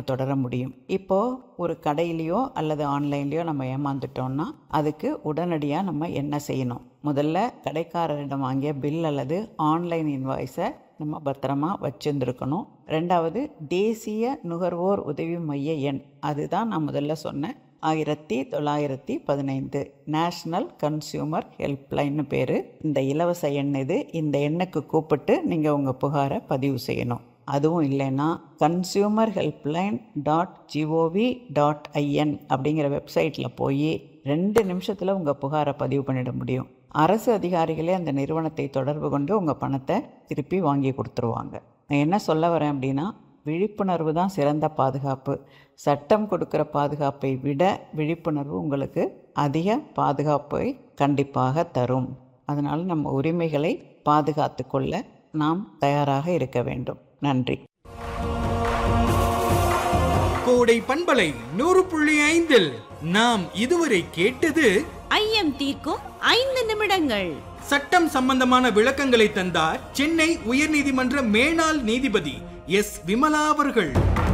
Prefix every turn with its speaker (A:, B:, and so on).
A: தொடர முடியும் இப்போ ஒரு கடையிலையோ அல்லது ஆன்லைன்லேயோ நம்ம ஏமாந்துட்டோம்னா அதுக்கு உடனடியாக நம்ம என்ன செய்யணும் முதல்ல கடைக்காரரிடம் வாங்கிய பில் அல்லது ஆன்லைன் இன்வாய்ஸை நம்ம பத்திரமா வச்சிருந்துருக்கணும் ரெண்டாவது தேசிய நுகர்வோர் உதவி மைய எண் அதுதான் நான் முதல்ல சொன்னேன் ஆயிரத்தி தொள்ளாயிரத்தி பதினைந்து நேஷ்னல் கன்சியூமர் ஹெல்ப்லைன்னு பேர் இந்த இலவச எண் இது இந்த எண்ணுக்கு கூப்பிட்டு நீங்கள் உங்கள் புகாரை பதிவு செய்யணும் அதுவும் இல்லைன்னா consumer helpline dot GOV dot IN அப்படிங்கிற வெப்சைட்டில் போய் ரெண்டு நிமிஷத்தில் உங்கள் புகாரை பதிவு பண்ணிட முடியும் அரசு அதிகாரிகளே அந்த நிறுவனத்தை தொடர்பு கொண்டு உங்கள் பணத்தை திருப்பி வாங்கி கொடுத்துருவாங்க நான் என்ன சொல்ல வரேன் அப்படின்னா விழிப்புணர்வு தான் சிறந்த பாதுகாப்பு சட்டம் கொடுக்குற பாதுகாப்பை விட விழிப்புணர்வு உங்களுக்கு அதிக பாதுகாப்பை கண்டிப்பாக தரும் அதனால் நம்ம உரிமைகளை பாதுகாத்து கொள்ள நாம் தயாராக இருக்க வேண்டும் நன்றி
B: கோடை பண்பலை நூறு புள்ளி ஐந்தில் நாம் இதுவரை கேட்டது
C: ஐயம் தீர்க்கும் ஐந்து நிமிடங்கள்
B: சட்டம் சம்பந்தமான விளக்கங்களை தந்தார் சென்னை உயர்நீதிமன்ற மேனாள் நீதிபதி எஸ் விமலா அவர்கள்